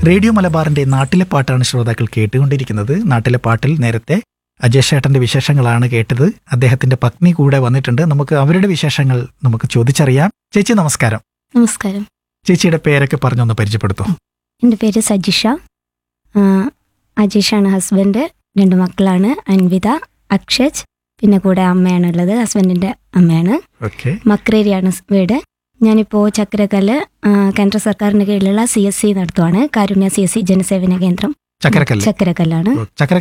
radio മലബാറിന്റെ നാട്ടിലെ പാട്ടാണ് ശ്രോതാക്കൾ കേട്ടുകൊണ്ടിരിക്കുന്നത് നാട്ടിലെ പാട്ടിൽ നേരത്തെ അജേഷ് ചേട്ടന്റെ വിശേഷങ്ങളാണ് കേട്ടത് അദ്ദേഹത്തിന്റെ പത്നി കൂടെ വന്നിട്ടുണ്ട് നമുക്ക് അവരുടെ വിശേഷങ്ങൾ നമുക്ക് ചോദിച്ചറിയാം ചേച്ചി നമസ്കാരം നമസ്കാരം ചേച്ചിയുടെ പേരൊക്കെ പറഞ്ഞൊന്ന് പരിചയപ്പെടുത്തു എൻ്റെ പേര് സജിഷ ആ, അജീഷാണ് ഹസ്ബൻഡ് രണ്ട് മക്കളാണ് അൻവിത അക്ഷജ് പിന്നെ കൂടെ അമ്മയാണുള്ളത് ഹസ്ബൻഡിൻ്റെ അമ്മയാണ് ഓക്കെ മക്രേരിയാണ് സ് വീട് ഞാനിപ്പോൾ ചക്രക്കല്ല് ആ, കേന്ദ്ര സർക്കാരിൻ്റെ കീഴിലുള്ള സി എസ് സി നടത്തുവാണ് കാരുണ്യ സി എസ് സി ജനസേവന കേന്ദ്രം ചക്കരക്കല്ല് ചക്രക്കല്ലാണ് ചക്കര